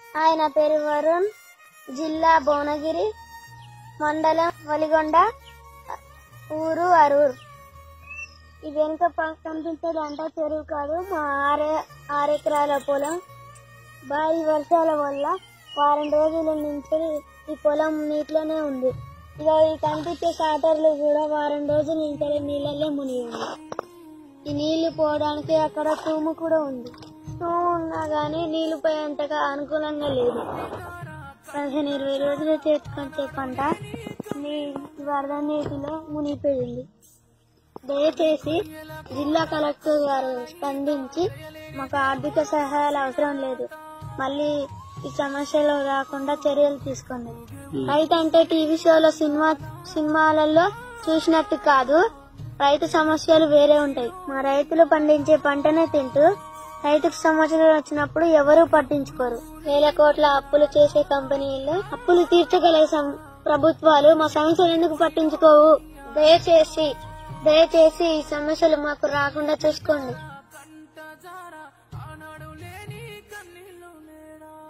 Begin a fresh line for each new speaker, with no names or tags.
ఆయన పేరు వరుణ్ జిల్లా భువనగిరి మండలం వలిగొండ ఊరు అరూర్ ఇది వెనుక పక్క కనిపించేది అంటే చెరువు కాదు మా ఆరే ఆరెకరాల పొలం భారీ వర్షాల వల్ల వారం రోజుల నుంచి ఈ పొలం నీటిలోనే ఉంది ఇక ఈ కనిపించే సాటర్లు కూడా వారం రోజుల నుంచి నీళ్ళల్లో మునిగి ఉంది ఈ నీళ్లు పోవడానికి అక్కడ తూము కూడా ఉంది తూము ఉన్నా గానీ నీళ్లు పోయేంతగా అనుకూలంగా లేదు పదిహేను ఇరవై రోజులు చేతికొచ్చే పంట నీ వరద నీటిలో మునిగిపోయింది దయచేసి జిల్లా కలెక్టర్ గారు స్పందించి మాకు ఆర్థిక సహాయాలు అవసరం లేదు మళ్ళీ ఈ సమస్యలు రాకుండా చర్యలు తీసుకోండి రైతు అంటే టీవీ షోలో సినిమా సినిమాలలో చూసినట్టు కాదు రైతు సమస్యలు వేరే ఉంటాయి మా రైతులు పండించే పంటనే తింటూ రైతుకు సమస్యలు వచ్చినప్పుడు ఎవరూ పట్టించుకోరు వేల కోట్ల అప్పులు చేసే కంపెనీలు అప్పులు తీర్చగల సం- ప్రభుత్వాలు మా సమస్యలు ఎందుకు పట్టించుకోవు దయచేసి దయచేసి ఈ సమస్యలు మాకు రాకుండా చూసుకోండి